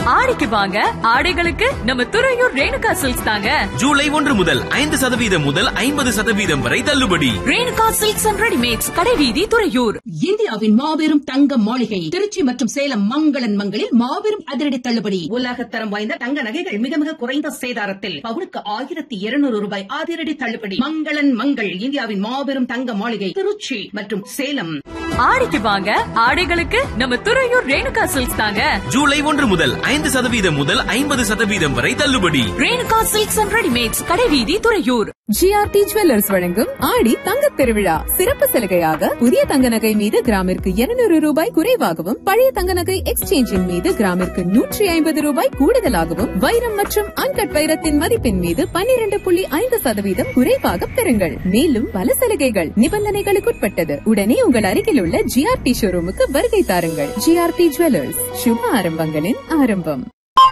ஆடிக்கு வாங்க ஆடைகளுக்கு நம்ம துறையூர் ரேணுகா சில்க்ஸ் தாங்க ஜூலை ஒன்று முதல் ஐந்து சதவீதம் முதல் ஐம்பது சதவீதம் வரை தள்ளுபடி ரேணுகா சில்க்ஸ் அண்ட் ரெடிமேட்ஸ் கடைவீதி துறையூர் இந்தியாவின் மாபெரும் தங்க மாளிகை திருச்சி மற்றும் சேலம் மங்களன் மங்களில் மாபெரும் அதிரடி தள்ளுபடி உலகத்தரம் வாய்ந்த தங்க நகைகள் மிக மிக குறைந்த சேதாரத்தில் பவுனுக்கு ஆயிரத்தி இருநூறு ரூபாய் அதிரடி தள்ளுபடி மங்களன் மங்கள் இந்தியாவின் மாபெரும் தங்க மாளிகை திருச்சி மற்றும் சேலம் ஆடிக்கு வாங்க ஆடைகளுக்கு நம்ம துறையூர் ரேணுகா சில்க்ஸ் தாங்க ஜூலை ஒன்று முதல் ஐந்து சதவீதம் முதல் ஐம்பது சதவீதம் வரை தள்ளுபடி ரேணுகா சில்க்ஸ் அண்ட் ரெடிமேட்ஸ் கடைவீதி துறையூர் ஜிஆர்டி ஜுவல்லர்ஸ் வழங்கும் ஆடி தங்கத் திருவிழா சிறப்பு சலுகையாக புதிய தங்க நகை மீது கிராமிற்கு 200 ரூபாய் குறைவாகவும் பழைய தங்க நகை எக்ஸ்சேஞ்சின் மீது கிராமிற்கு நூற்றி ஐம்பது ரூபாய் கூடுதலாகவும் வைரம் மற்றும் அன்கட் வைரத்தின் மதிப்பின் மீது 12.5% புள்ளி ஐந்து சதவீதம் குறைவாக பெறுங்கள் மேலும் பல சலுகைகள் நிபந்தனைகளுக்குட்பட்டது உடனே உங்கள் அருகில் உள்ள ஜிஆர்டி ஷோரூமுக்கு வருகை தாருங்கள் ஜிஆர்டி ஜுவல்லர்ஸ் சுப ஆரம்பங்களின் ஆரம்பம்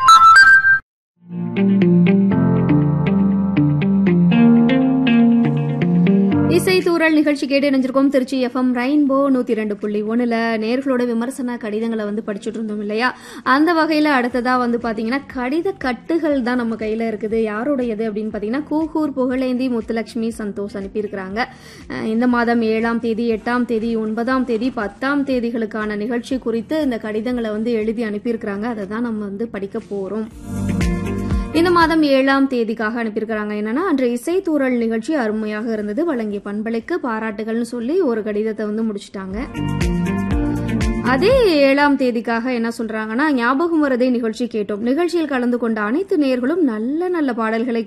இசை தூரல் நிகழ்ச்சி கேட்டு இணைஞ்சிருக்கோம் திருச்சி எஃப்எம் ரெயின்போ நூத்தி ரெண்டு புள்ளி ஒண்ணுல நேர்களோட விமர்சன கடிதங்களை வந்து படிச்சுட்டு இருந்தோம் இல்லையா அந்த வகையில அடுத்ததா வந்து பாத்தீங்கன்னா கடித கட்டுகள் தான் நம்ம கையில இருக்குது யாருடையது அப்படின்னு பாத்தீங்கன்னா கூகூர் புகழேந்தி முத்துலட்சுமி சந்தோஷ் அனுப்பியிருக்கிறாங்க அஹ் இந்த மாதம் ஏழாம் தேதி எட்டாம் தேதி ஒன்பதாம் தேதி பத்தாம் தேதிகளுக்கான நிகழ்ச்சி குறித்து இந்த கடிதங்களை வந்து எழுதி அனுப்பியிருக்கிறாங்க அதை தான் நம்ம வந்து படிக்க போறோம் இந்த மாதம் ஏழாம் தேதிக்காக அனுப்பியிருக்கிறாங்க என்னன்னா அன்று இசை தூரல் நிகழ்ச்சி அருமையாக இருந்தது வழங்கிய பண்பலைக்கு பாராட்டுகள்னு சொல்லி ஒரு கடிதத்தை வந்து முடிச்சிட்டாங்க அதே ஏழாம் தேதிக்காக என்ன சொல்றாங்கன்னா ஞாபகம் வரதே நிகழ்ச்சி கேட்டோம் நிகழ்ச்சியில் கலந்து கொண்ட அனைத்து நேர்களும் நல்ல நல்ல பாடல்களை